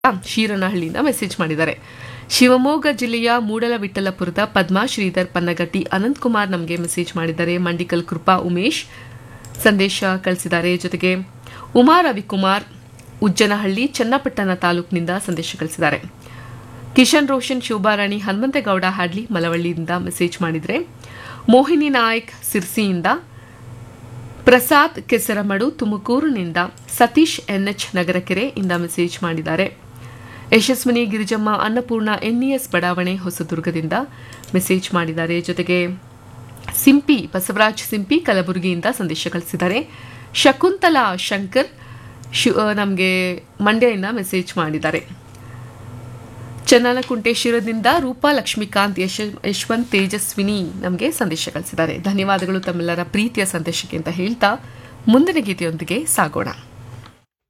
ಶೀರನಹಳ್ಳಿಯಿಂದ message ಮಾಡಿದ್ದಾರೆ ಶಿವಮೊಗ್ಗ ಜಿಲ್ಲೆಯ ಮೂಡಲವಿಠಲಪುರದ ಪದ್ಮಾ ಶ್ರೀಧರ್ ಪನ್ನಗಟ್ಟಿ ಅನಂತಕುಮಾರ್ ನಮಗೆ ಮೆಸೇಜ್ ಮಾಡಿದ್ದಾರೆ ಮಂಡಿಕಲ್ ಕೃಪಾ ಉಮೇಶ್ ಸಂದೇಶ ಕಳಿಸಿದ್ದಾರೆ ಜೊತೆಗೆ ಉಮಾ ರವಿಕುಮಾರ್ ಉಜ್ಜನಹಳ್ಳಿ ಚನ್ನಪಟ್ಟಣ ತಾಲೂಕಿನಿಂದ ಸಂದೇಶ ಕಳಿಸಿದ್ದಾರೆ ಕಿಶನ್ ರೋಷನ್ ಶೋಭಾರಾಣಿ ಹನುಮಂತೇಗೌಡ ಹ್ಯಾಡ್ಲಿ ಮಲವಳ್ಳಿಯಿಂದ ಮೆಸೇಜ್ ಮಾಡಿದರೆ ಮೋಹಿನಿ ನಾಯಕ್ ಸಿರ್ಸಿಯಿಂದ ಪ್ರಸಾದ್ ಕೆಸರಮಡು ತುಮಕೂರಿನಿಂದ ಸತೀಶ್ ಎನ್ಎಚ್ ನಗರಕೆರೆ ಇಂದ ಮೆಸೇಜ್ ಮಾಡಿದ್ದಾರೆ ಯಶಸ್ವಿನಿ ಗಿರಿಜಮ್ಮ ಅನ್ನಪೂರ್ಣ ಎನ್ಇಎಸ್ ಬಡಾವಣೆ ಹೊಸದುರ್ಗದಿಂದ ಮೆಸೇಜ್ ಮಾಡಿದ್ದಾರೆ ಜೊತೆಗೆ ಸಿಂಪಿ ಬಸವರಾಜ್ ಸಿಂಪಿ ಕಲಬುರಗಿಯಿಂದ ಸಂದೇಶ ಕಳಿಸಿದ್ದಾರೆ ಶಕುಂತಲಾ ಶಂಕರ್ ನಮಗೆ ಮಂಡ್ಯದಿಂದ ಮೆಸೇಜ್ ಮಾಡಿದ್ದಾರೆ ಚನ್ನನಕುಂಟೇಶ್ವರದಿಂದ ರೂಪಾ ಲಕ್ಷ್ಮೀಕಾಂತ್ ಯಶ ಯಶವಂತ್ ತೇಜಸ್ವಿನಿ ನಮಗೆ ಸಂದೇಶ ಕಳಿಸಿದ್ದಾರೆ ಧನ್ಯವಾದಗಳು ತಮ್ಮೆಲ್ಲರ ಪ್ರೀತಿಯ ಸಂದೇಶಕ್ಕೆ ಅಂತ ಹೇಳ್ತಾ ಮುಂದಿನ ಗೀತೆಯೊಂದಿಗೆ ಸಾಗೋಣ